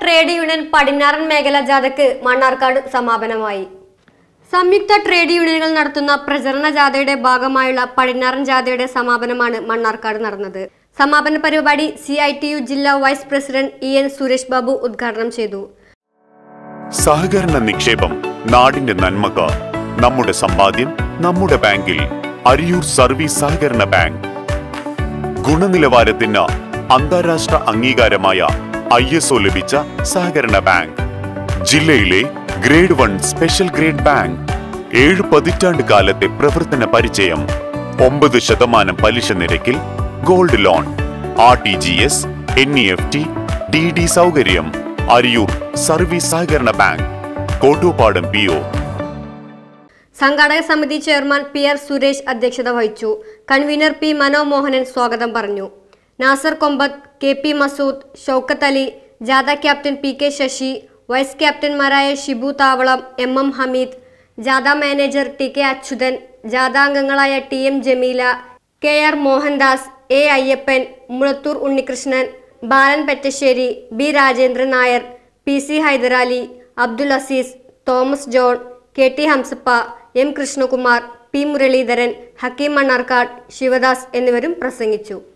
trade union പടിഞ്ഞാറൻ മേഖല ജാഥയ്ക്ക് മണ്ണാർക്കാട് സമാപനമായി സംയുക്ത ട്രേഡ് യൂണിയനുകൾ നടത്തുന്ന പ്രചരണ ജാഥയുടെ ഭാഗമായുള്ള പടിഞ്ഞാറൻ ജാഥയുടെ സമാപനമാണ് മണ്ണാർക്കാട് നടന്നത് സമാപന പരിപാടി സി ഐ ടി യു ജില്ലാ vice president E N Suresh Babu ഉദ്ഘാടനം ചെയ്തു സഹകരണ നിക്ഷേപം നാടിന്റെ നന്മക്ക് നമ്മുടെ സമ്പാദ്യം നമ്മുടെ ബാങ്കിൽ അരിയൂർ സർവീസ് സഹകരണ ബാങ്ക് ഗുണനിലവാരത്തിന് അന്താരാഷ്ട്ര അംഗീകാരമായ ഐ എസ് ഒ ലഭിച്ച സഹകരണ ബാങ്ക് ജില്ലയിലെ grade one special grade bank ഏഴ് പതിറ്റാണ്ട് കാലത്തെ പ്രവർത്തന പരിചയം ഒമ്പത് ശതമാനം പലിശ നിരക്കിൽ gold loan R T G S N E F T D D സൗകര്യം അരിയൂർ സർവീസ് സഹകരണ ബാങ്ക് കോട്ടൂപ്പാടം പി ഒ സംഘാടക സമിതി ചെയർമാൻ പി ആർ സുരേഷ് അധ്യക്ഷത വഹിച്ചു കൺവീനർ പി മനോമോഹനൻ സ്വാഗതം പറഞ്ഞു നാസർ കൊമ്പത്ത് കെ പി മസൂദ് ഷൗക്കത്ത് അലി ജാഥ captain P K Sasi vice ക്യാപ്റ്റന്മാരായ ഷിബു താവളം എം എം ഹമീദ് ജാഥ മാനേജർ ടി കെ അച്യുതൻ ജാഥ അംഗങ്ങളായ T M Jameela K R Mohandas A Ayyappan Mulathur Unnikrishnan Balan Pettasseri B Rajendran Nair P C Haidarali Abdul Azeez Thomas John K T Hamsappa M Krishnakumar P Muraleedharan Hakeem Mannarkkad Sivadas എന്നിവരും പ്രസംഗിച്ചു